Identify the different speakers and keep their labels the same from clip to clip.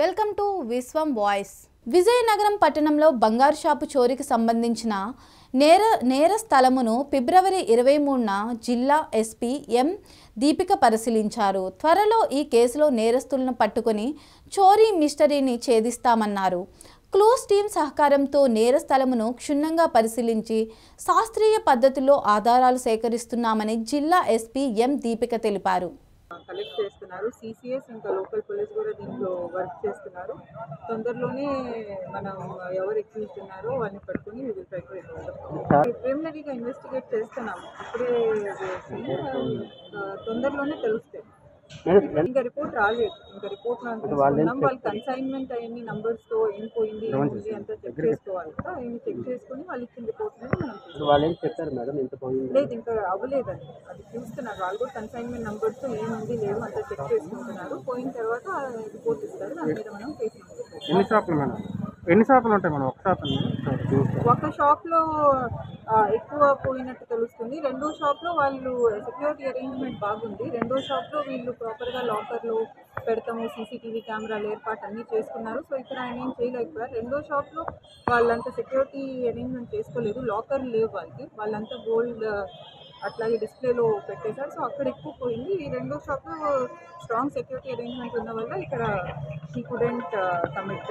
Speaker 1: Welcome to Vishwam voice Vizianagaram పట్టణంలో బంగారు shop చోరీకి సంబంధించిన నేర నేర స్థలమును ఫిబ్రవరి ఇరవై మూడున జిల్లా ఎస్పీ ఎం దీపిక పరిశీలించారు త్వరలో ఈ కేసులో నేరస్తులను పట్టుకొని చోరీ మిస్టరీని ఛేదిస్తామన్నారు క్లూస్ టీం సహకారంతో నేర స్థలమును క్షుణ్ణంగా పరిశీలించి శాస్త్రీయ పద్ధతిలో ఆధారాలు సేకరిస్తున్నామని జిల్లా ఎస్పీ ఎం దీపిక తెలిపారు
Speaker 2: కలెక్ట్ చేస్తున్నారు సిసిఎస్ ఇంకా లోకల్ పోలీస్ కూడా దీంట్లో వర్క్ చేస్తున్నారు తొందరలోనే మనం ఎవరు ఎక్యూజ్డ్ ఉన్నారో వాళ్ళని పట్టుకొని విల్ ట్రై ప్రిలిమినరీగా ఇన్వెస్టిగేట్ చేస్తున్నాం ఇప్పుడే చేసి, ఆ, తొందరలోనే తెలుస్తాయి ఇంకా రిపోర్ట్ రాలేదు ఇంకా రిపోర్ట్ తీసుకున్నాం వాళ్ళు కన్సైన్మెంట్ అవన్నీ నంబర్స్ తో ఏం పోయింది ఏం ఉంది అంతా చెక్ చేసుకోవాలి కదా అవన్నీ చెక్ చేసుకుని వాళ్ళు ఇచ్చిన రిపోర్ట్ మీద మనం
Speaker 3: ఇప్పుడు వాళ్ళు ఏం చెప్పారు మేడం ఎంత పోయింది
Speaker 2: లేదు ఇంకా అవ్వలేదండి అది చూస్తున్నారు వాళ్ళు కూడా కన్సైన్మెంట్ నంబర్స్ ఏముంది లేదు అంతా చెక్ చేసుకుంటున్నారు పోయిన తర్వాత రిపోర్ట్ ఇస్తారు దాని మీద మనం కేసు నమోదు చేస్తాం.
Speaker 3: ఎన్ని షాపులు మేడం ఎన్ని షాపులు ఉంటాయి మేడం ఒక షాప్
Speaker 2: ఒక షాప్లో ఆ, ఎక్కువ పోయినట్టు తెలుస్తుంది రెండో షాప్లో వాళ్ళు సెక్యూరిటీ అరేంజ్మెంట్ బాగుంది రెండో షాప్లో వీళ్ళు ప్రాపర్గా లాకర్లు పెడతాము సీసీటీవీ కెమెరాలు ఏర్పాటు అన్నీ చేసుకున్నారు సో ఇక్కడ ఆయన ఏం చేయలేకపోయారు రెండో షాప్లో వాళ్ళంతా సెక్యూరిటీ అరేంజ్మెంట్ చేసుకోలేదు లాకర్లు లేవు వాళ్ళకి వాళ్ళంతా గోల్డ్ అట్లాగే డిస్ప్లేలో పెట్టేశారు సో అక్కడ ఎక్కువ పోయింది ఈ రెండో షాప్లో స్ట్రాంగ్ సెక్యూరిటీ అరేంజ్మెంట్ ఉన్న వల్ల ఇక్కడ హీ కుడెంట్ కమిట్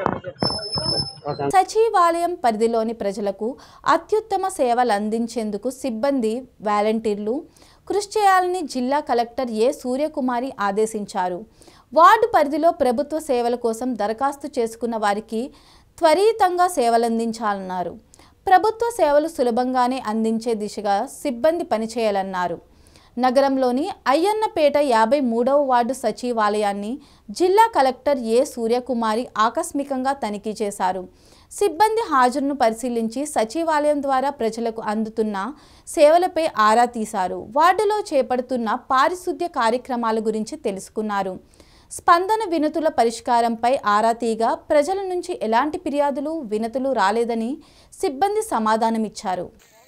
Speaker 2: మెజర్
Speaker 1: సచివాలయం పరిధిలోని ప్రజలకు అత్యుత్తమ సేవలు అందించేందుకు సిబ్బంది వాలంటీర్లు కృషి చేయాలని జిల్లా కలెక్టర్ ఏ సూర్యకుమారి ఆదేశించారు వార్డు పరిధిలో ప్రభుత్వ సేవల కోసం దరఖాస్తు చేసుకున్న వారికి త్వరితంగా సేవలందించాలన్నారు ప్రభుత్వ సేవలు సులభంగానే అందించే దిశగా సిబ్బంది పనిచేయాలన్నారు నగరంలోని అయ్యన్నపేట యాభై మూడవ వార్డు సచివాలయాన్ని జిల్లా కలెక్టర్ ఏ సూర్యకుమారి ఆకస్మికంగా తనిఖీ చేశారు సిబ్బంది హాజరును పరిశీలించి సచివాలయం ద్వారా ప్రజలకు అందుతున్న సేవలపై ఆరా తీశారు వార్డులో చేపడుతున్న పారిశుద్ధ్య కార్యక్రమాల గురించి తెలుసుకున్నారు స్పందన వినతుల పరిష్కారంపై ఆరా తీగా ప్రజల నుంచి ఎలాంటి ఫిర్యాదులు వినతులు రాలేదని సిబ్బంది సమాధానమిచ్చారు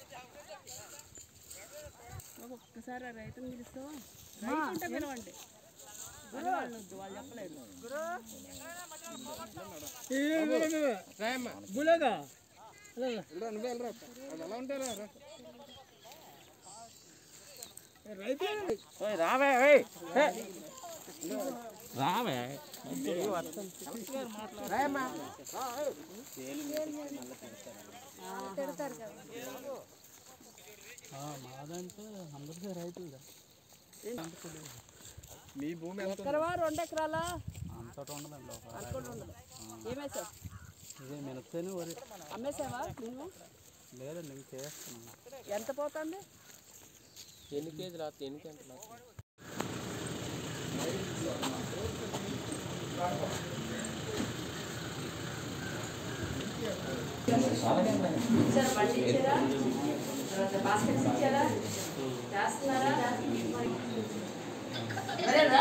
Speaker 3: రావే రావే మీ భూమి ఎంత
Speaker 4: ఎకరవా రెండు ఎకరాలా
Speaker 3: అంతటా ఉండదండి ఒక
Speaker 4: అనుకోండి ఉండదు ఏమేసావు
Speaker 3: ఇదే మినపతేనే వరి
Speaker 4: అమ్మేసావా నువ్వు
Speaker 3: లేదండి ఇంక చేస్తున్నాను
Speaker 4: ఎంత పోతుంది
Speaker 3: ఎన్ని కేజీలు అవుతాయి ఎన్ని గంటలు అవుతాయి
Speaker 4: ఇచ్చారా బండి ఇచ్చారా తర్వాత బాస్కెట్స్ ఇచ్చారా చేస్తున్నారా మరేనా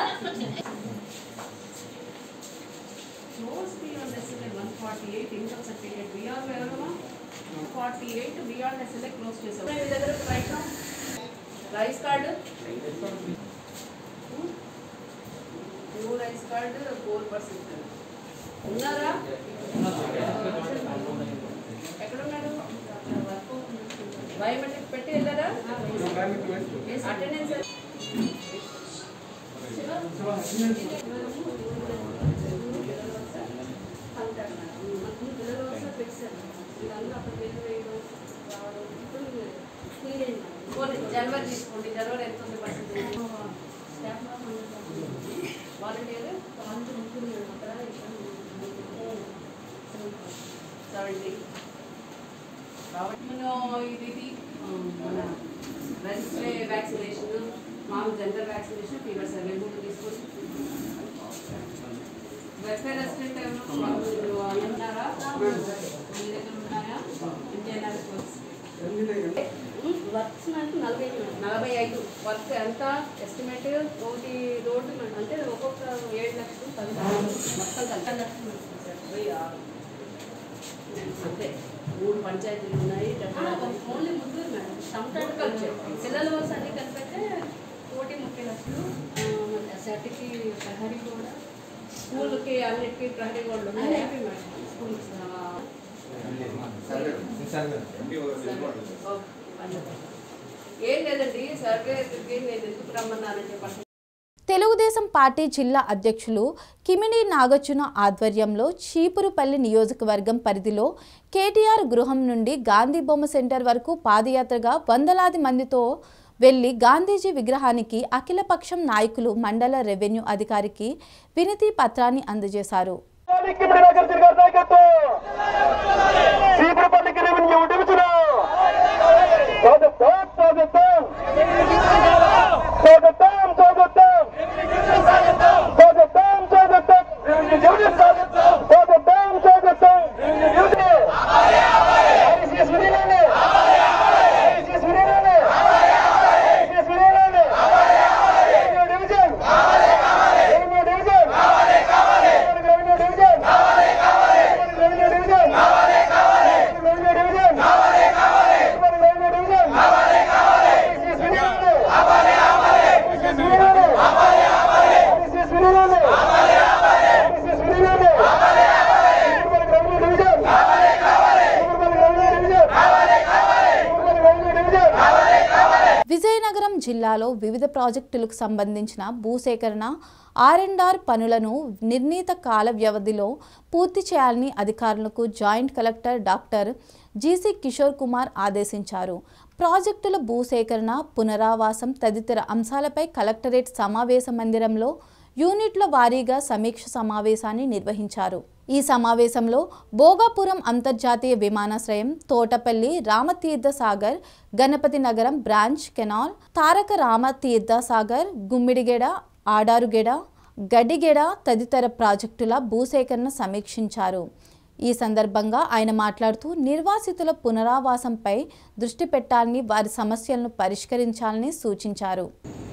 Speaker 4: Close beyond SLA 148 income certificate. VR లో ఎవరమ్మా? 148 beyond SLA close చేసావు. మీ దగ్గర right rice card new rice card four percent ఉన్నారా ఎక్కడున్నాడు బయోమెట్రిక్ పెట్టి వెళ్ళారా అటెండెన్స్ జనవరి తీసుకోండి జనవరి ఎంత ఉంది పర్సెంటేజ్ వాలంటీర్ సెవెంటీ మనం ఇది ఇది మన రెజిస్ట్రే వ్యాక్సినేషన్ మామూలు జనరల్ వ్యాక్సినేషన్ ఫీవర్ సర్వే మూడు తీసుకొని వెల్ఫేర్ అసిస్టెంట్ ఎవరు ఉన్నారా మీ దగ్గర ఉన్నాయా ఇండియన్ ఎయిర్ ఫోర్స్ వర్క్స్ అంటే నలభై ఐదు నలభై ఐదు వర్క్ ఎంత ఎస్టిమేట్ ఒకటి రోడ్డు అంటే ఒక్కొక్క ఏడు లక్షలు పది లక్షలు మొత్తం కలిపి లక్షలు ఇరవై ఆరు అంతే మూడు పంచాయతీలు ఉన్నాయి ఓన్లీ ముగ్గురు మేడం కంప్లీట్ కల్చర్ పిల్లల వలస అన్ని కలిపితే కోటి ముప్పై లక్షలు సర్టికి ప్రహరీ కూడా స్కూల్కి అన్నిటికీ ప్రహరీ వాళ్ళు ఉన్నాయి స్కూల్స్ ఏం లేదండి సర్వే నేను ఎందుకు రమ్మన్నానంటే చెప్పండి
Speaker 1: తెలుగుదేశం పార్టీ జిల్లా అధ్యక్షులు కిమిడి నాగచ్చున ఆధ్వర్యంలో చీపురుపల్లి నియోజకవర్గం పరిధిలో కేటీఆర్ గృహం నుండి గాంధీ బొమ్మ సెంటర్ వరకు పాదయాత్రగా వందలాది మందితో వెళ్లి గాంధీజీ విగ్రహానికి అఖిలపక్షం నాయకులు మండల రెవెన్యూ అధికారికి వినతి పత్రాన్ని అందజేశారు
Speaker 5: కిమిడి నాగార్జున గారి నాయకత్వం చీపురుపల్లికి రెవెన్యూ డివిజన్ స్వాగతం స్వాగతం స్వాగతం స్వాగతం స్వాగతం స్వాగతం రెవెన్యూ డివిజన్ స్వాగతం స్వాగతం రెవెన్యూ డివిజన్ ఆర్ఎస్ఎస్ విలీనాన్ని ఆర్ఎస్ఎస్ విలీనాన్ని ఆర్ఎస్ఎస్ విలీనాన్ని revenue division revenue division revenue division revenue division revenue division revenue division RSS విలీనాన్ని ఆర్ఎస్ఎస్ విలీనాన్ని ఆర్ఎస్ఎస్ విలీనాన్ని ఆర్ఎస్ఎస్ విలీనాన్ని revenue division revenue division revenue division
Speaker 1: Vizianagaram జిల్లాలో వివిధ ప్రాజెక్టులకు సంబంధించిన భూసేకరణ ఆర్ అండ్ ఆర్ పనులను నిర్ణీత కాల వ్యవధిలో పూర్తి చేయాలని అధికారులకు joint collector doctor G C Kishore Kumar ఆదేశించారు ప్రాజెక్టుల భూసేకరణ పునరావాసం తదితర అంశాలపై కలెక్టరేట్ సమావేశ మందిరంలో యూనిట్ల వారీగా సమీక్ష సమావేశాన్ని నిర్వహించారు ఈ సమావేశంలో భోగాపురం అంతర్జాతీయ విమానాశ్రయం తోటపల్లి రామతీర్థ సాగర్ గణపతి నగరం బ్రాంచ్ కెనాల్ తారక రామతీర్థ సాగర్ గుమ్మిడిగెడ ఆడారుగెడ గడ్డిగెడ తదితర ప్రాజెక్టుల భూసేకరణ సమీక్షించారు ఈ సందర్భంగా ఆయన మాట్లాడుతూ నిర్వాసితుల పునరావాసంపై దృష్టి పెట్టాలని వారి సమస్యలను పరిష్కరించాలని సూచించారు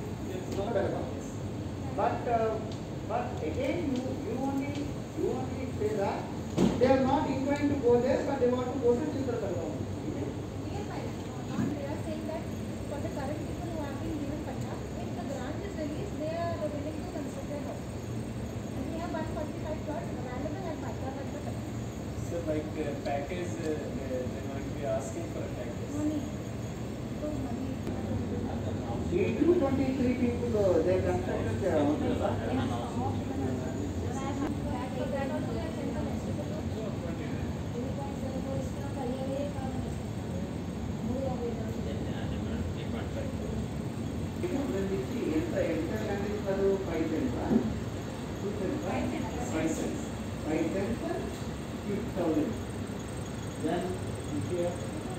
Speaker 6: But, uh, but again, you, you only, you only say that they are not inclined to go there, but they want to go to Chitrakallam.
Speaker 7: Dear my not they are saying that for the current people who have been given pacha, if the grant is released, they are willing to construct their house. And we have one forty-five plots available at Hyderabad, but
Speaker 8: So like uh, package, uh, uh, they might be asking for a package.
Speaker 7: money, so money.
Speaker 6: The two twenty-three people, uh, they constructed their houses.
Speaker 7: So that also they have sent a message to the zero point zero four is now career మూడు యాభై
Speaker 6: ఇప్పుడు నుంచి ఎంత ఎంత land ఇస్తారు? Five cents, ah? Two cents, ah?
Speaker 8: Five cents.
Speaker 6: Five cents, six thousand. Then, here,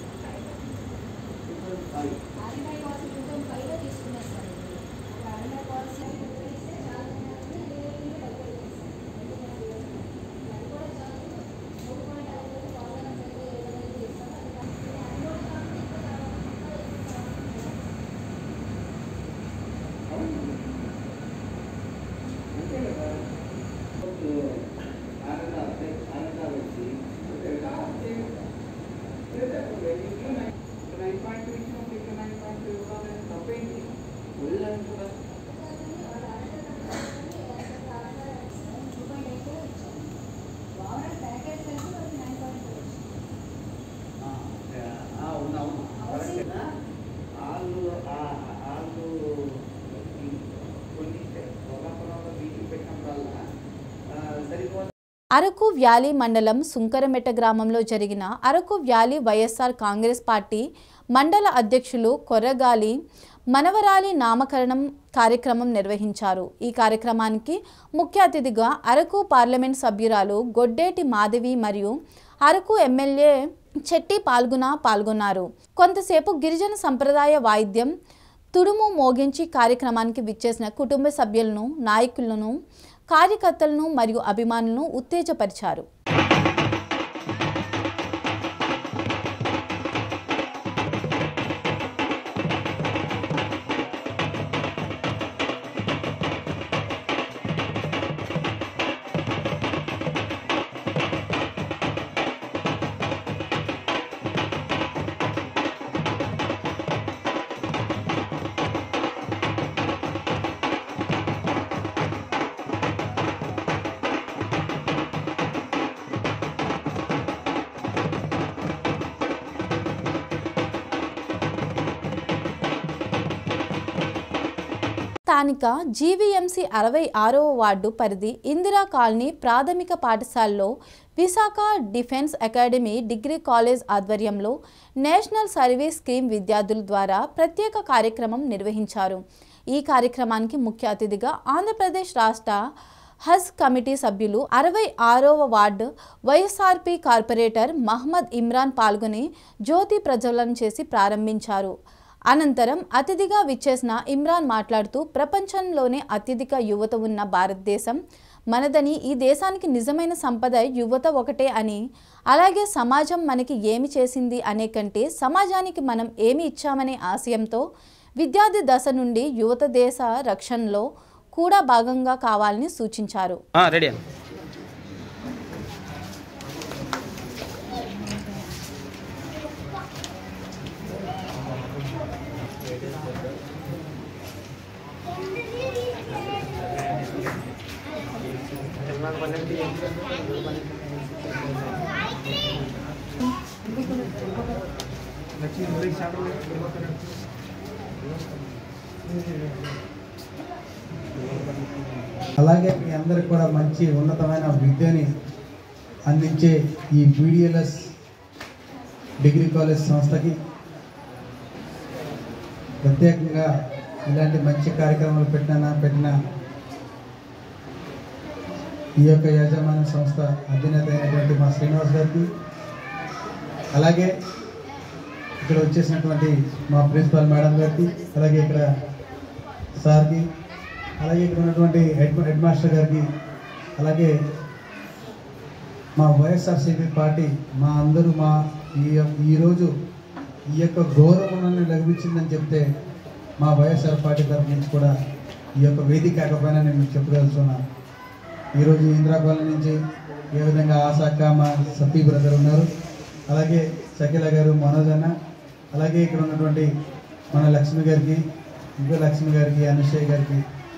Speaker 6: six thousand five.
Speaker 7: RNI policy two thousand ఫైవ్లో తీసుకున్నారు sir ఇది ఆర్ఎన్ఐ పాలసీ ఇస్తే చాలా మంది డెలివరీ అది కూడా చాలు మూడు పాయింట్ ఐదు వేలు వాళ్ళని అయితే ఏదైనా చేస్తాం అది కూడా కాకుండా
Speaker 6: అంతే కదా ఆనంద ఆనంద వచ్చి నైన్ పాయింట్ టూ ఇచ్చినప్పుడు ఇక్కడ నైన్ పాయింట్ టూ ఇవ్వాలని తప్పేంటి వదిలేను కూడా
Speaker 7: టూ పాయింట్ ఎయిట్ కూడా ఇచ్చాం ఓవరాల్ ప్యాకేజ్ కలిసి వాళ్ళకి నైన్ పాయింట్ టూ
Speaker 6: అవును అవును కరెక్టేనా వాళ్ళు వాళ్ళు కొన్ని పొలాపొలంలో బీజీ పెట్టినప్పుడల్లా సరిపోతుంది
Speaker 1: అరకు వ్యాలీ మండలం సుంకరమెట్ట గ్రామంలో జరిగిన అరకు వ్యాలీ వైఎస్ఆర్ కాంగ్రెస్ పార్టీ మండల అధ్యక్షులు కొర్రగాలి మనవరాలి నామకరణం కార్యక్రమం నిర్వహించారు ఈ కార్యక్రమానికి ముఖ్య అతిథిగా అరకు పార్లమెంట్ సభ్యురాలు గొడ్డేటి మాధవి మరియు అరకు ఎమ్మెల్యే చెట్టి పాల్గొన పాల్గొన్నారు కొంతసేపు గిరిజన సంప్రదాయ వాయిద్యం తుడుము మోగించి కార్యక్రమానికి విచ్చేసిన కుటుంబ సభ్యులను నాయకులను కార్యకర్తలను మరియు అభిమానులను ఉత్తేజపరిచారు స్థానిక జీవీఎంసీ అరవై ఆరవ వార్డు పరిధి ఇందిరా కాలనీ ప్రాథమిక పాఠశాలలో Visakha defence academy degree college ఆధ్వర్యంలో నేషనల్ సర్వీస్ స్కీమ్ విద్యార్థుల ద్వారా ప్రత్యేక కార్యక్రమం నిర్వహించారు ఈ కార్యక్రమానికి ముఖ్య అతిథిగా ఆంధ్రప్రదేశ్ రాష్ట్ర హజ్ కమిటీ సభ్యులు అరవై ఆరవ వార్డు వైఎస్ఆర్పి కార్పొరేటర్ మహమ్మద్ ఇమ్రాన్ పాల్గొని జ్యోతి ప్రజ్వలన చేసి ప్రారంభించారు అనంతరం అతిథిగా విచ్చేసిన ఇమ్రాన్ మాట్లాడుతూ ప్రపంచంలోనే అత్యధిక యువత ఉన్న భారతదేశం మనదని ఈ దేశానికి నిజమైన సంపద యువత ఒకటే అని అలాగే సమాజం మనకి ఏమి చేసింది అనే కంటే సమాజానికి మనం ఏమి ఇచ్చామనే ఆశయంతో విద్యార్థి దశ నుండి యువత దేశ రక్షణలో కూడా భాగంగా కావాలని సూచించారు
Speaker 9: రెడీ
Speaker 10: అలాగే మీ అందరికి కూడా మంచి ఉన్నతమైన విద్యని అందించే ఈ బీడిఎల్ఎస్ డిగ్రీ కాలేజ్ సంస్థకి ప్రత్యేకంగా ఇలాంటి మంచి కార్యక్రమాలు పెట్టిన పెట్టిన ఈ యొక్క యాజమాన్య సంస్థ అధినేత అయినటువంటి మా శ్రీనివాస్ గారికి అలాగే ఇక్కడ వచ్చేసినటువంటి మా ప్రిన్సిపాల్ మేడం గారికి అలాగే ఇక్కడ సార్కి అలాగే ఇక్కడ ఉన్నటువంటి హెడ్ హెడ్ మాస్టర్ గారికి అలాగే మా వైఎస్ఆర్సీపీ పార్టీ మా అందరూ మా ఈ యొక్క- ఈరోజు ఈ యొక్క గౌరవం నన్ను లభించిందని చెప్తే మా వైఎస్ఆర్ పార్టీ తరఫు నుంచి కూడా ఈ యొక్క వేదిక కాకపోయినా నేను మీకు చెప్పదలుచున్నాను ఈరోజు ఇందిరా కాలనీ నుంచి ఏ విధంగా ఆశాక్క మా సతీ బ్రదర్ ఉన్నారు అలాగే షకీల గారు మనోజ్ అన్న అలాగే ఇక్కడ ఉన్నటువంటి మన లక్ష్మి గారికి ఇంకో లక్ష్మి గారికి అనుషయ్య గారికి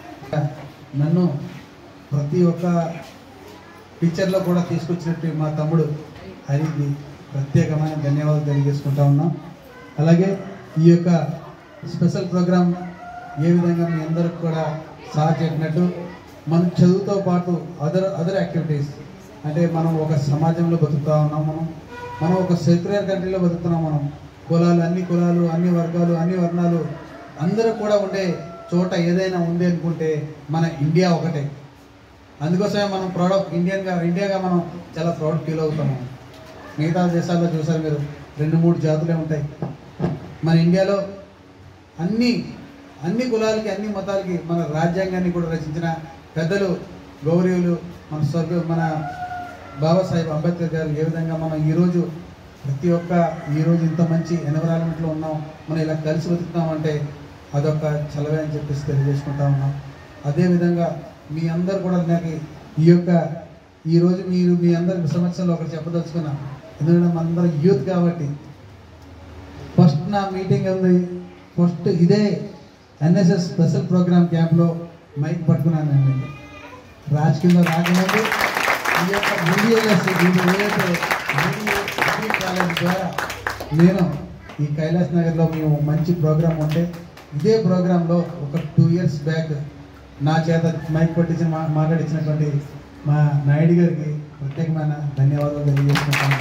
Speaker 10: నన్ను ప్రతి ఒక్క పిక్చర్లో కూడా తీసుకొచ్చినట్టు మా తమ్ముడు హరికి ప్రత్యేకమైన ధన్యవాదాలు తెలియజేసుకుంటా ఉన్నాం అలాగే ఈ యొక్క స్పెషల్ ప్రోగ్రామ్ ఏ విధంగా మీ అందరికి కూడా సార్ చెప్పినట్టు మన చదువుతో పాటు అదర్ అదర్ యాక్టివిటీస్ అంటే మనం ఒక సమాజంలో బతుకుతా ఉన్నాం మనం మనం ఒక సెక్యులర్ కంట్రీలో బతుకుతున్నాం మనం కులాలు అన్ని కులాలు అన్ని వర్గాలు అన్ని వర్ణాలు అందరూ కూడా ఉండే చోట ఏదైనా ఉంది అనుకుంటే మన ఇండియా ఒకటే అందుకోసమే మనం ప్రౌడ్ ఆఫ్ ఇండియన్గా ఇండియాగా మనం చాలా ప్రౌడ్ ఫీల్ అవుతాము మిగతా దేశాల్లో చూసారు మీరు రెండు మూడు జాతులే ఉంటాయి మన ఇండియాలో అన్ని అన్ని కులాలకి అన్ని మతాలకి మన రాజ్యాంగాన్ని కూడా రచించిన పెద్దలు గౌరవులు మన స్వర్గ మన బాబాసాహెబ్ అంబేద్కర్ గారు ఏ విధంగా మనం ఈరోజు ప్రతి ఒక్క ఈరోజు ఇంత మంచి ఎన్విరాన్మెంట్లో ఉన్నాం మనం ఇలా కలిసి బతుకుతాం అంటే అదొక చలవే అని చెప్పేసి తెలియజేసుకుంటా ఉన్నాం అదేవిధంగా మీ అందరు కూడా నాకు ఈ యొక్క ఈరోజు మీరు మీ అందరి సంవత్సరంలో ఒకటి చెప్పదలుచుకున్నా ఎందుకంటే మనందరం యూత్ కాబట్టి ఫస్ట్ నా మీటింగ్ ఉంది ఫస్ట్ ఇదే ఎన్ఎస్ఎస్ స్పెషల్ ప్రోగ్రామ్ క్యాంప్లో మైక్ పట్టుకున్నాను నేను రాజకీయంలో రాకముందు ఈ యొక్క బీడీఎల్ఎస్ ఏదైతే డిగ్రీ కాలేజ్ ద్వారా నేను ఈ కైలాస్ నగర్లో మేము మంచి ప్రోగ్రామ్ ఉంటే ఇదే ప్రోగ్రాంలో ఒక టూ ఇయర్స్ బ్యాక్ నా చేత మైక్ పట్టించిన మా మాట్లాడించినటువంటి మా నాయుడు గారికి ప్రత్యేకమైన ధన్యవాదాలు తెలియజేసుకుంటాను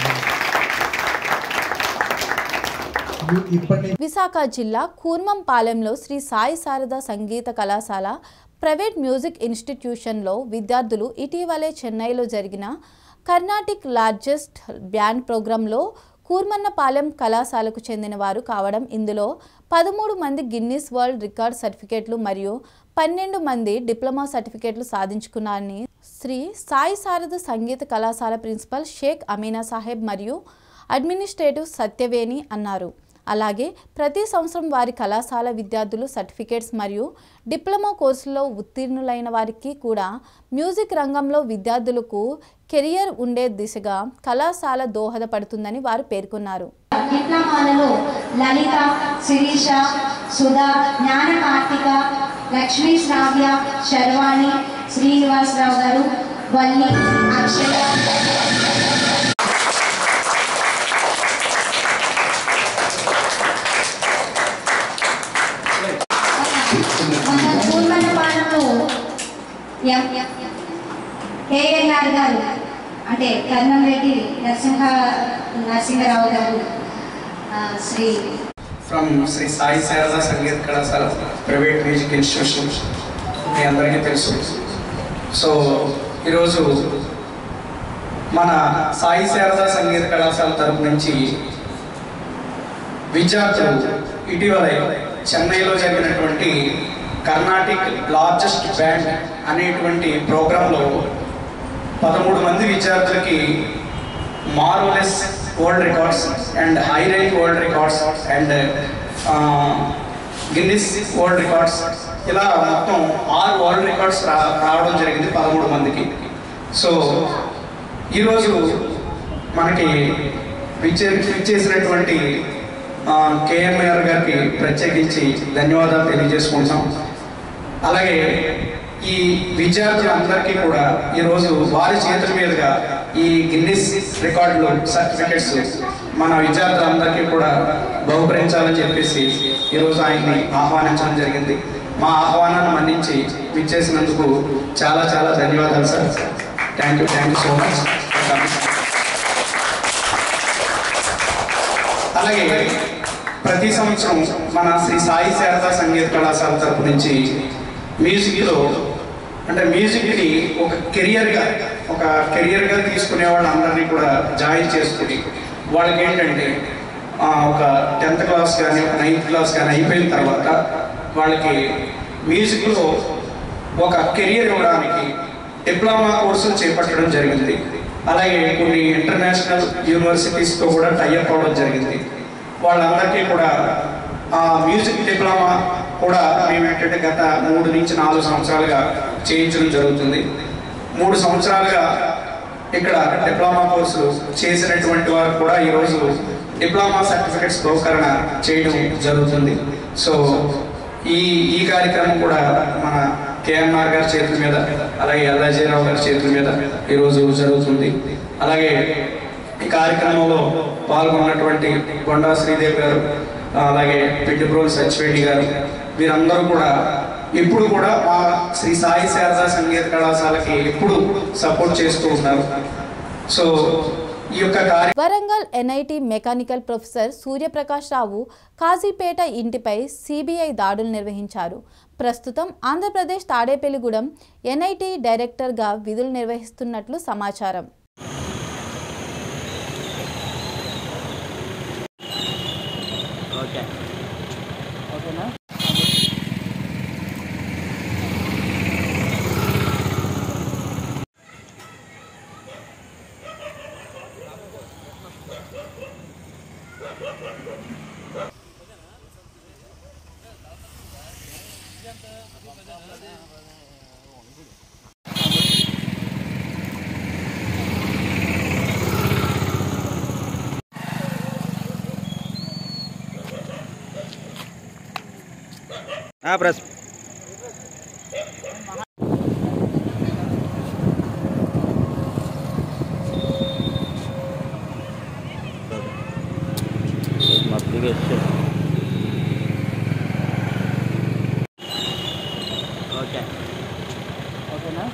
Speaker 10: ఇప్పటి
Speaker 1: విశాఖ జిల్లా కూర్మంపాలెంలో శ్రీ సాయి శారద సంగీత కళాశాల ప్రైవేట్ మ్యూజిక్ ఇన్స్టిట్యూషన్లో విద్యార్థులు ఇటీవలే చెన్నైలో జరిగిన కర్ణాటిక్ లార్జెస్ట్ బ్యాండ్ ప్రోగ్రాంలో కూర్మన్నపాలెం కళాశాలకు చెందిన వారు కావడం ఇందులో పదమూడు మంది గిన్నిస్ వరల్డ్ రికార్డ్ సర్టిఫికేట్లు మరియు పన్నెండు మంది డిప్లొమా సర్టిఫికేట్లు సాధించుకున్నారని శ్రీ సాయి శారద సంగీత కళాశాల ప్రిన్సిపల్ షేక్ అమీనా సాహెబ్ మరియు అడ్మినిస్ట్రేటివ్ సత్యవేణి అన్నారు అలాగే ప్రతి సంవత్సరం వారి కళాశాల విద్యార్థులు సర్టిఫికేట్స్ మరియు డిప్లొమా కోర్సులో ఉత్తీర్ణులైన వారికి కూడా మ్యూజిక్ రంగంలో విద్యార్థులకు కెరియర్ ఉండే దిశగా కళాశాల దోహదపడుతుందని వారు పేర్కొన్నారు
Speaker 11: డిప్లొమాలలో లలిత శిరీష సుధా జ్ఞాన కార్తిక లక్ష్మీ శ్రావ్య శర్వాణి శ్రీనివాసరావు గారు వల్లి అక్షయ మన కూర్మన్న ఎం కేఎల్ఆర్ గారు అంటే కర్ణం రెడ్డి నరసింహ నరసింహరావు గారు ఆ, శ్రీ
Speaker 9: ఫ్రమ్ శ్రీ సాయి శారదా సంగీత కళాశాల ప్రైవేట్ మ్యూజిక్ ఇన్స్టిట్యూషన్ మీ అందరికీ తెలుసు సో ఈరోజు మన సాయి శారదా సంగీత కళాశాల తరపు నుంచి విద్యార్థులు ఇటీవల చెన్నైలో జరిగినటువంటి కర్ణాటిక్ లార్జెస్ట్ బ్యాండ్ అనేటువంటి ప్రోగ్రాంలో పదమూడు మంది విద్యార్థులకి marvellous world records and high range world records and Guinness world records ఇలా మొత్తం ఆరు వరల్డ్ రికార్డ్స్ రా రావడం జరిగింది పదమూడు మందికి సో ఈరోజు మనకి విచ్చే విచ్చేసినటువంటి కేఎంఆర్ గారికి ప్రత్యేకించి ధన్యవాదాలు తెలియజేసుకుంటాం అలాగే ఈ విద్యార్థులందరికీ కూడా ఈరోజు వారి చేతుల మీదుగా ఈ గిన్నిస్ రికార్డులు సర్టిఫికెట్స్ మన విద్యార్థులందరికీ కూడా బహుకరించాలని చెప్పేసి ఈరోజు ఆయన్ని ఆహ్వానించడం జరిగింది మా ఆహ్వానాన్ని మన్నించి విచ్చేసినందుకు చాలా చాలా ధన్యవాదాలు sir thank you thank you so much అలాగే ప్రతి సంవత్సరం మన శ్రీ సాయి శారదా సంగీత కళాశాల తరపు నుంచి మ్యూజిక్లో అంటే మ్యూజిక్ని ఒక కెరియర్గా ఒక కెరియర్గా తీసుకునే వాళ్ళందరినీ కూడా జాయిన్ చేసుకుని వాళ్ళకి ఏంటంటే ఆ, ఒక టెన్త్ క్లాస్ కానీ ఒక నైన్త్ క్లాస్ కానీ అయిపోయిన తర్వాత వాళ్ళకి మ్యూజిక్లో ఒక కెరియర్ ఇవ్వడానికి డిప్లొమా కోర్సులు చేపట్టడం జరిగింది అలాగే కొన్ని ఇంటర్నేషనల్ యూనివర్సిటీస్తో కూడా టైఅప్ అవ్వడం జరిగింది వాళ్ళందరికీ కూడా ఆ మ్యూజిక్ డిప్లొమా కూడా మేము ఏంటంటే గత మూడు నుంచి నాలుగు సంవత్సరాలుగా చేయించడం జరుగుతుంది మూడు సంవత్సరాలుగా ఇక్కడ డిప్లొమా కోర్సులు చేసినటువంటి వారు కూడా ఈరోజు డిప్లొమా సర్టిఫికెట్స్ బహుకరణ చేయడం జరుగుతుంది సో ఈ ఈ కార్యక్రమం కూడా మన కేఎంఆర్ గారి చేతుల మీద అలాగే ఎల్ఐజీరావు గారి చేతుల మీద ఈరోజు జరుగుతుంది అలాగే ఈ కార్యక్రమంలో పాల్గొన్నటువంటి కొండా శ్రీదేవి గారు అలాగే పిట్టిప్రోలు సచివేణి గారు వీరందరూ కూడా ఇప్పుడు కూడా మా శ్రీ సాయి శారదా సంగీత కళాశాలకి ఎప్పుడు సపోర్ట్ చేస్తూ ఉన్నారు సో ఈ యొక్క కార్య
Speaker 1: Warangal NIT mechanical professor Suryaprakash Rao Kazipet ఇంటిపై సిబిఐ దాడులు నిర్వహించారు ప్రస్తుతం ఆంధ్రప్రదేశ్ తాడేపల్లిగూడెం ఎన్ఐటి డైరెక్టర్గా విధులు నిర్వహిస్తున్నట్లు సమాచారం
Speaker 3: ఓకే ఓకేనా
Speaker 12: ప్రెస్ మత్తుగా ఇచ్చాడు ఓకే ఓకేనా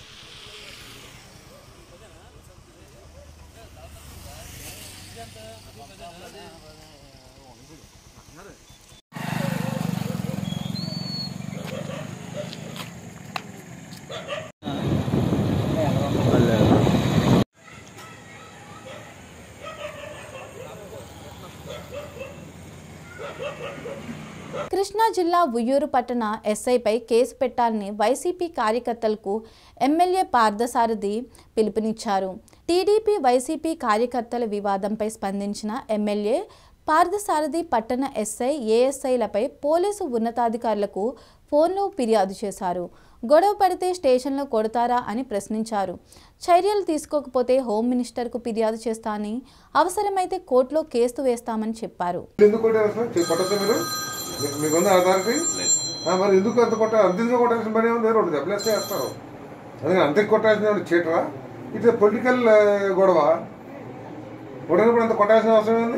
Speaker 1: కృష్ణా జిల్లా ఉయ్యూరు పట్టణ ఎస్ఐపై కేసు పెట్టాలని వైసీపీ కార్యకర్తలకు ఎమ్మెల్యే పార్థసారథి పిలుపునిచ్చారు టీడీపీ వైసీపీ కార్యకర్తల వివాదంపై స్పందించిన ఎమ్మెల్యే పార్థసారథి పట్టణ ఎస్ఐ ఏఎస్ఐలపై పోలీసు ఉన్నతాధికారులకు ఫోన్లో ఫిర్యాదు చేశారు గొడవ పడితే స్టేషన్లో కొడతారా అని ప్రశ్నించారు చర్యలు తీసుకోకపోతే హోమ్ మినిస్టర్కు ఫిర్యాదు చేస్తానని అవసరమైతే కోర్టులో కేసు వేస్తామని చెప్పారు
Speaker 13: ఎందుకు కొట్టారు సార్ చె- కొట్టొచ్చా మీరు మీకు- మీకు ఉంది అథారిటీ ఆ, మరి ఎందుకు అంత కొట్ట అంత ఎందుకు కొట్టాల్సిన పని ఉంది రెండు దెబ్బలేస్తే వేస్తారు అందుకని అంతే కొట్టాల్సిన వాడు చీటరా ఇది పొలిటికల్ గొడవ కొట్టినప్పుడు అంత కొట్టాల్సిన అవసరం ఉంది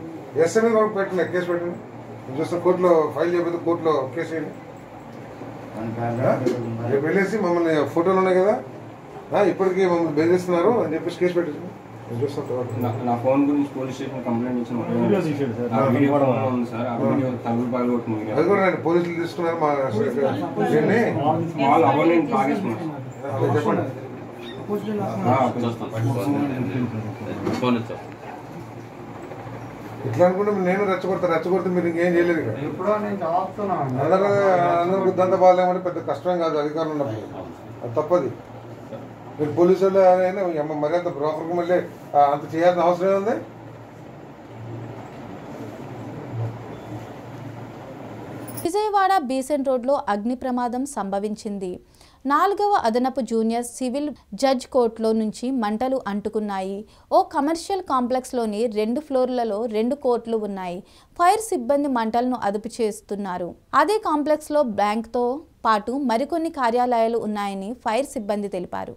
Speaker 13: ఎస్ఎంఏ కూడా పెట్టండి కేసు పెట్టండి నేను చూస్తాను కోర్టులో ఫైల్ చేయకపోతే కోర్టులో కేసు వేయండి ఆ? రేపు వెళ్ళేసి మమ్మల్ని ఫోటోలు ఉన్నాయి కదా ఆ, ఇప్పటికీ మమ్మల్ని బెదిరిస్తున్నారు అని చెప్పేసి కేసు పెట్టేసి నేను చూస్తాను తర్వాత.
Speaker 8: నా- నా ఫోన్ గురించి పోలీస్ స్టేషన్ కంప్లైంట్ ఇచ్చిన ఒక
Speaker 13: వీడియో తీశాడు సార్.
Speaker 8: ఆ వీడియో కూడా ఉంది సార్ ఆ వీడియో తగులు పగలు కొట్టిన
Speaker 13: అది కూడా నేను పోలీసులు తీసుకున్నారు మా దీన్ని
Speaker 8: స్మాల్ అవర్ నేను తాగేసుకున్నాను
Speaker 13: అదే చెప్పండి ఇట్లా అనుకుంటే నేను రెచ్చగొడతా రెచ్చగొడితే మీరు ఇంకేం చేయలేదు ఇక
Speaker 6: ఎప్పుడో నేను చదువుతున్నాను
Speaker 13: అందరూ అందరూ బుద్ధంతా బాగాలేమంటే పెద్ద కష్టం కాదు అధికారులు ఉన్నప్పుడు అది తప్పది మీరు పోలీసు వాళ్ళు అయినా ఈ అమ్మ మరి అంత బ్రోకర్కి మళ్ళీ ఆ, అంత చేయాల్సిన అవసరం ఏముంది
Speaker 1: విజయవాడ బీసెంట్ రోడ్లో అగ్ని ప్రమాదం సంభవించింది నాలుగవ అదనపు జూనియర్ సివిల్ జడ్జ్ కోర్టులో నుంచి మంటలు అంటుకున్నాయి ఓ కమర్షియల్ కాంప్లెక్స్లోని రెండు ఫ్లోర్లలో రెండు కోర్టులు ఉన్నాయి ఫైర్ సిబ్బంది మంటలను అదుపు చేస్తున్నారు అదే కాంప్లెక్స్లో బ్యాంక్తో పాటు మరికొన్ని కార్యాలయాలు ఉన్నాయని ఫైర్ సిబ్బంది తెలిపారు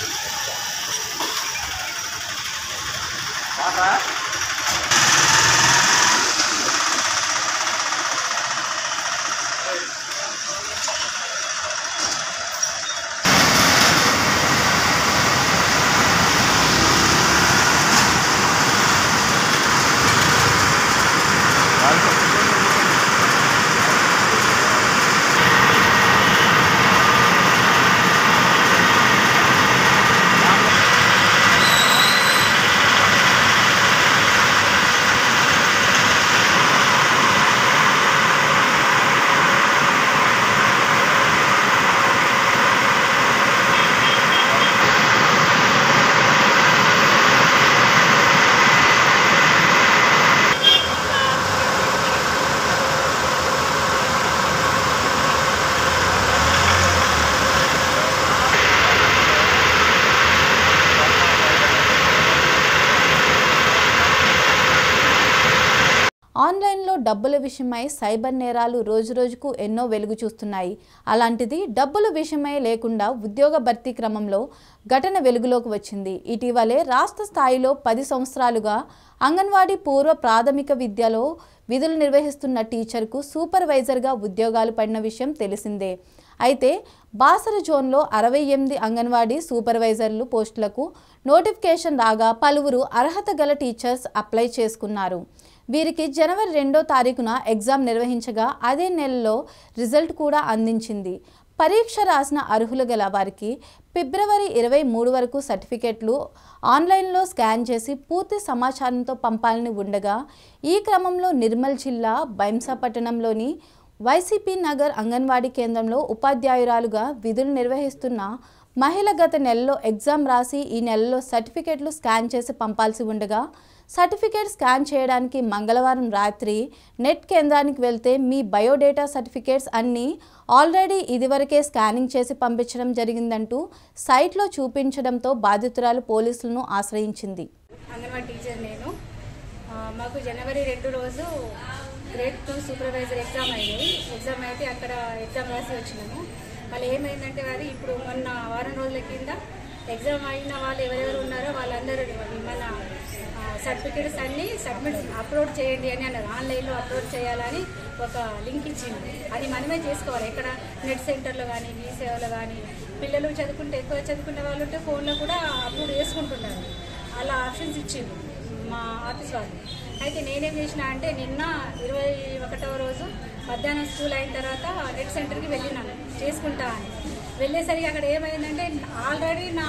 Speaker 1: ఆన్లైన్లో డబ్బుల విషయమై సైబర్ నేరాలు రోజురోజుకు ఎన్నో వెలుగు చూస్తున్నాయి అలాంటిది డబ్బుల విషయమై లేకుండా ఉద్యోగ భర్తీ క్రమంలో ఘటన వెలుగులోకి వచ్చింది ఇటీవలే రాష్ట్ర స్థాయిలో పది సంవత్సరాలుగా అంగన్వాడీ పూర్వ ప్రాథమిక విద్యలో విధులు నిర్వహిస్తున్న టీచర్కు సూపర్వైజర్గా ఉద్యోగాలు పడిన విషయం తెలిసిందే అయితే బాసర జోన్లో అరవై ఎనిమిది అంగన్వాడీ సూపర్వైజర్లు పోస్టులకు నోటిఫికేషన్ రాగా పలువురు అర్హత గల టీచర్స్ అప్లై చేసుకున్నారు వీరికి జనవరి రెండో తారీఖున ఎగ్జామ్ నిర్వహించగా అదే నెలలో రిజల్ట్ కూడా అందించింది పరీక్ష రాసిన అర్హులు గల వారికి ఫిబ్రవరి ఇరవై మూడు వరకు సర్టిఫికెట్లు ఆన్లైన్లో స్కాన్ చేసి పూర్తి సమాచారంతో పంపాలని ఉండగా ఈ క్రమంలో నిర్మల్ జిల్లా బైంసపట్టణంలోని వైసీపీ నగర్ అంగన్వాడీ కేంద్రంలో ఉపాధ్యాయురాలుగా విధులు నిర్వహిస్తున్న మహిళ గత నెలలో ఎగ్జామ్ రాసి ఈ నెలలో సర్టిఫికెట్లు స్కాన్ చేసి పంపాల్సి ఉండగా సర్టిఫికేట్ స్కాన్ చేయడానికి మంగళవారం రాత్రి నెట్ కేంద్రానికి వెళ్తే మీ బయోడేటా సర్టిఫికేట్స్ అన్నీ ఆల్రెడీ ఇదివరకే స్కానింగ్ చేసి పంపించడం జరిగిందంటూ సైట్లో చూపించడంతో బాధితురాలు పోలీసులను ఆశ్రయించింది
Speaker 14: అంగన్వాడీ టీచర్ నేను ఆ, మాకు జనవరి రెండు రోజు గ్రేడ్ టూ సూపర్వైజర్ ఎగ్జామ్ అయింది ఎగ్జామ్ అయితే అక్కడ ఎగ్జామ్ రాసి వచ్చినాము మళ్ళీ ఏమైందంటే అది ఇప్పుడు మొన్న వారం రోజుల కింద ఎగ్జామ్ అయిన వాళ్ళు ఎవరెవరు ఉన్నారో వాళ్ళందరూ మన సర్టిఫికేట్స్ అన్ని సబ్మిట్ అప్లోడ్ చేయండి అని అన్నారు ఆన్లైన్లో అప్లోడ్ చేయాలని ఒక లింక్ ఇచ్చింది అది మనమే చేసుకోవాలి ఎక్కడ నెట్ సెంటర్లో కానీ మీ సేవలో కానీ పిల్లలు చదువుకుంటే ఎక్కువ చదువుకునే వాళ్ళు ఉంటే ఫోన్లో కూడా అప్లోడ్ చేసుకుంటున్నారు అలా ఆప్షన్స్ ఇచ్చింది మా ఆఫీస్ వాళ్ళు అయితే నేనేం చేసిన అంటే నిన్న ఇరవై ఒకటవ రోజు మధ్యాహ్నం స్కూల్ అయిన తర్వాత నెట్ సెంటర్కి వెళ్ళినాను చేసుకుంటా అని వెళ్ళేసరికి అక్కడ ఏమైందంటే ఆల్రెడీ నా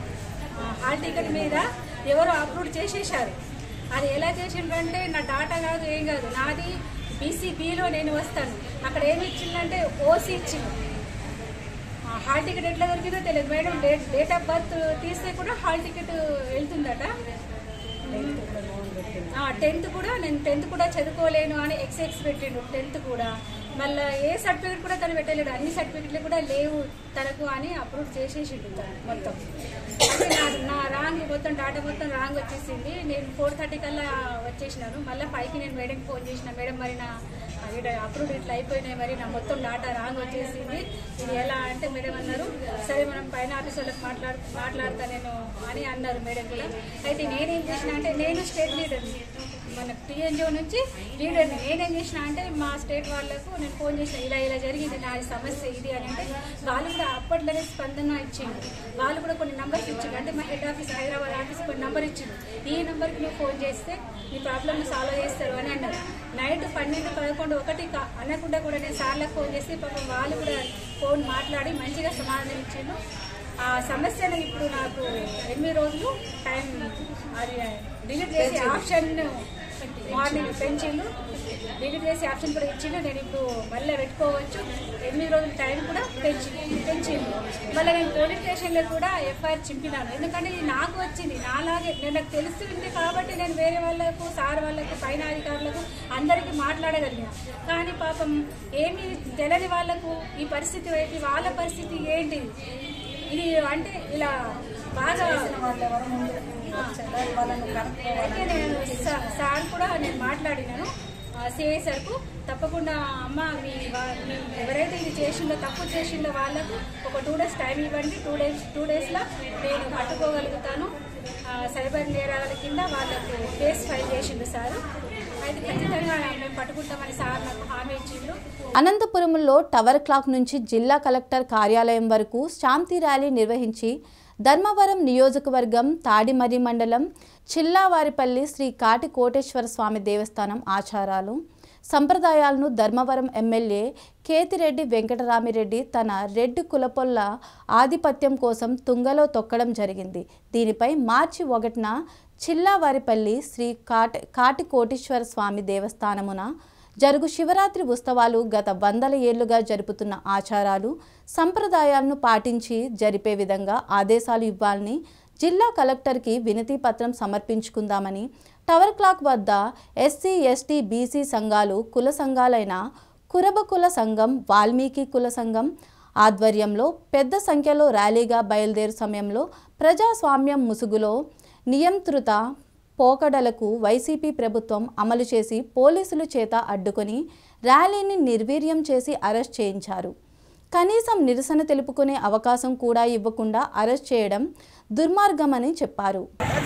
Speaker 14: ఆ, హాల్ టికెట్ మీద ఎవరో అప్లోడ్ చేసేసారు అది ఎలా చేసిండ్రంటే నా డాటా కాదు ఏం కాదు నాది బీసీబీలో నేను వస్తాను అక్కడ ఏమి ఇచ్చిందంటే ఓసీ ఇచ్చింది ఆ, హాల్ టికెట్ ఎట్లా దొరికిందో తెలియదు madam date date of birth తీస్తే కూడా హాల్ టికెట్ వెళ్తుందట టెన్త్ కూడా నేను టెన్త్ కూడా చదువుకోలేను అని ఎక్స్ పెట్టిండు టెన్త్ కూడా మళ్ళీ ఏ సర్టిఫికెట్ కూడా తను పెట్టలేడు అన్ని సర్టిఫికెట్లు కూడా లేవు తనకు అని అప్రూవ్ చేసేసిండు తను మొత్తం అంటే నా నా రాంగ్ మొత్తం డాటా మొత్తం రాంగ్ వచ్చేసింది నేను ఫోర్ థర్టీ కల్లా వచ్చేసినాను మళ్ళీ పైకి నేను మేడంకి ఫోన్ చేసిన మేడం మరి నా అప్రూవ్ ఇట్లా అయిపోయినాయి మరి నా మొత్తం డాటా రాంగ్ వచ్చేసింది ఇది ఎలా అంటే మేడం అన్నారు సరే మనం పైన ఆఫీస్ వాళ్ళకి మాట్లాడు మాట్లాడతా నేను అని అన్నారు మేడం కూడా అయితే నేనేం చేసిన అంటే నేను స్టేట్ లీడర్ మన టీఎన్జిఓ నుంచి లీడర్ నేనేం చేసిన అంటే మా స్టేట్ వాళ్ళకు నేను ఫోన్ చేసిన ఇలా ఇలా జరిగింది నా సమస్య ఇది అని అంటే వాళ్ళు కూడా అప్పట్లోనే స్పందన ఇచ్చింది వాళ్ళు కూడా కొన్ని నంబర్స్ ఇచ్చింది అంటే మా హెడ్ ఆఫీస్ హైదరాబాద్ ఆఫీస్ కొన్ని నెంబర్ ఇచ్చింది ఈ నెంబర్కి నువ్వు ఫోన్ చేస్తే నీ ప్రాబ్లమ్ సాల్వ్ చేస్తారు అని అన్నారు నైట్ పన్నెండు పదకొండు ఒకటి కా- అనకుండా కూడా నేను సార్లకు ఫోన్ చేసి పాపం వాళ్ళు కూడా ఫోన్ మాట్లాడి మంచిగా సమాధానం ఇచ్చిండు ఆ సమస్యను ఇప్పుడు నాకు ఎనిమిది రోజులు టైం అది డిలీట్ చేసే ఆప్షన్ మార్నింగ్ పెంచిండు డిలీట్ చేసే ఆప్షన్ కూడా ఇచ్చిండు నేను ఇప్పుడు మళ్ళీ పెట్టుకోవచ్చు ఎనిమిది రోజుల టైం కూడా పెంచి పెంచిండు మళ్ళీ నేను పోలీస్ స్టేషన్లో కూడా ఎఫ్ఐఆర్ చింపినాను ఎందుకంటే ఇది నాకు వచ్చింది నాలాగే నేను నాకు తెలుస్తుంది కాబట్టి నేను వేరే వాళ్ళకు సార్ వాళ్ళకు పైన అధికారులకు అందరికీ మాట్లాడగలిగాను కానీ పాపం ఏమీ తెలియని వాళ్ళకు ఈ పరిస్థితి ఏంటి వాళ్ళ పరిస్థితి ఏంటి ఇది అంటే ఇలా బాగా అయితే నేను సా- సార్ కూడా నేను మాట్లాడినాను సిఐ సార్కు తప్పకుండా అమ్మ మీ వా- మీ ఎవరైతే ఇది చేసిందో తప్పు చేసిందో వాళ్ళకు ఒక టూ డేస్ టైం ఇవ్వండి టూ డేస్ టూ డేస్లో నేను పట్టుకోగలుగుతాను ఆ, సైబర్ నేరాల కింద వాళ్ళకు కేసు ఫైల్ చేసిండు సార్ అయితే ఖచ్చితంగా మేము పట్టుకుంటామని సార్ నాకు హామీ ఇచ్చిండు
Speaker 1: అనంతపురంలో టవర్ క్లాక్ నుంచి జిల్లా కలెక్టర్ కార్యాలయం వరకు శాంతి ర్యాలీ నిర్వహించి ధర్మవరం నియోజకవర్గం తాడిమర్రి మండలం చిల్లావారిపల్లి శ్రీ కాటి కోటేశ్వర స్వామి దేవస్థానం ఆచారాలు సంప్రదాయాలను ధర్మవరం ఎమ్మెల్యే కేతిరెడ్డి వెంకటరామిరెడ్డి తన రెడ్డి కులపొల్ల ఆధిపత్యం కోసం తుంగలో తొక్కడం జరిగింది దీనిపై మార్చి ఒకటిన చిల్లావారిపల్లి శ్రీ కాటి కాటి కోటేశ్వర స్వామి దేవస్థానమున జరుగు శివరాత్రి ఉత్సవాలు గత వందల ఏళ్లుగా జరుపుతున్న ఆచారాలు సంప్రదాయాలను పాటించి జరిపే విధంగా ఆదేశాలు ఇవ్వాలని జిల్లా కలెక్టర్కి వినతి పత్రం సమర్పించుకుందామని టవర్ క్లాక్ వద్ద ఎస్సీ ఎస్టీ బీసీ సంఘాలు కుల సంఘాలైన కురబ కుల సంఘం వాల్మీకి కుల సంఘం ఆధ్వర్యంలో పెద్ద సంఖ్యలో ర్యాలీగా బయలుదేరు సమయంలో ప్రజాస్వామ్యం ముసుగులో నియంత్రిత పోకడలకు వైసీపీ ప్రభుత్వం అమలు చేసి పోలీసుల చేత అడ్డుకొని ర్యాలీని నిర్వీర్యం చేసి అరెస్ట్ చేయించారు కనీసం నిరసన తెలుపుకునే అవకాశం కూడా ఇవ్వకుండా అరెస్ట్ చేయడం దుర్మార్గమని చెప్పారు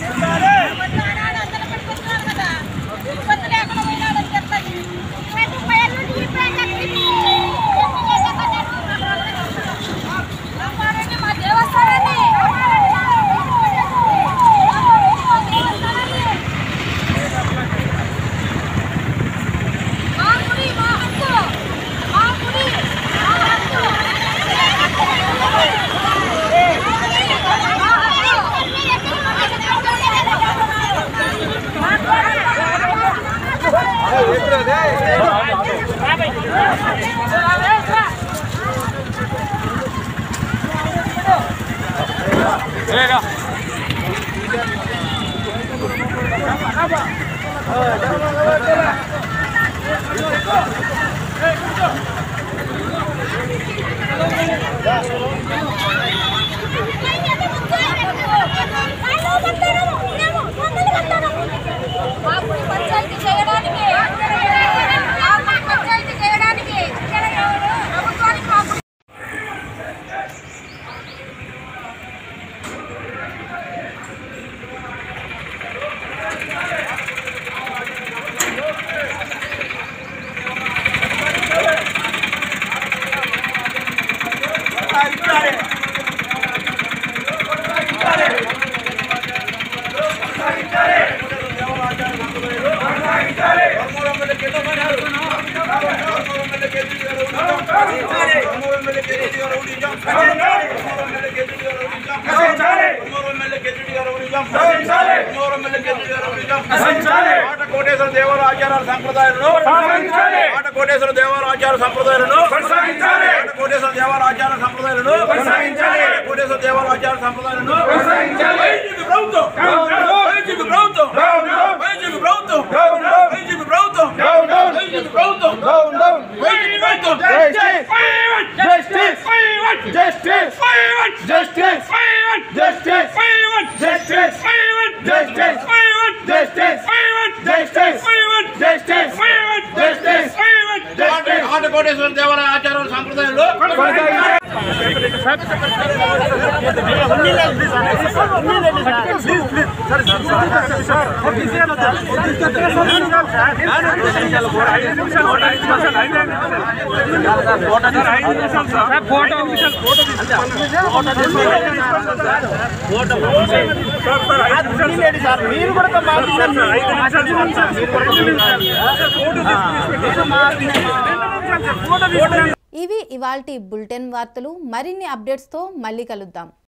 Speaker 7: పంచాయతీ చేయడానికి పంచాయతీ చేయడానికి ప్రభుత్వానికి మాకు
Speaker 5: ఆట కోటేశ్వర దేవాల ఆచారాల సంప్రదాయాలను ఆట కోటేశ్వర దేవాల ఆచార సంప్రదాయాలను ఆట కోటేశ్వర దేవాల ఆచార సంప్రదాయాలను కోటేశ్వర దేవాల ఆచార సంప్రదాయాలను వైసీపీ ప్రభుత్వం వైసీపీ ప్రభుత్వం వైసీపీ ప్రభుత్వం వైసీపీ ప్రభుత్వం వైసీపీ ప్రభుత్వం వైసీపీ ప్రభుత్వం
Speaker 15: Justice! Justice! Justice! Justice! Justice! Justice! Justice! Justice! Justice! Justice!
Speaker 5: ఆట కోటేశ్వర దేవాలయ ఆచారాల సంప్రదాయాలు
Speaker 15: మీరు కూడా
Speaker 1: ఇవి ఇవాల్టి బులెటిన్ వార్తలు మరిన్ని అప్డేట్స్తో మళ్ళీ కలుద్దాం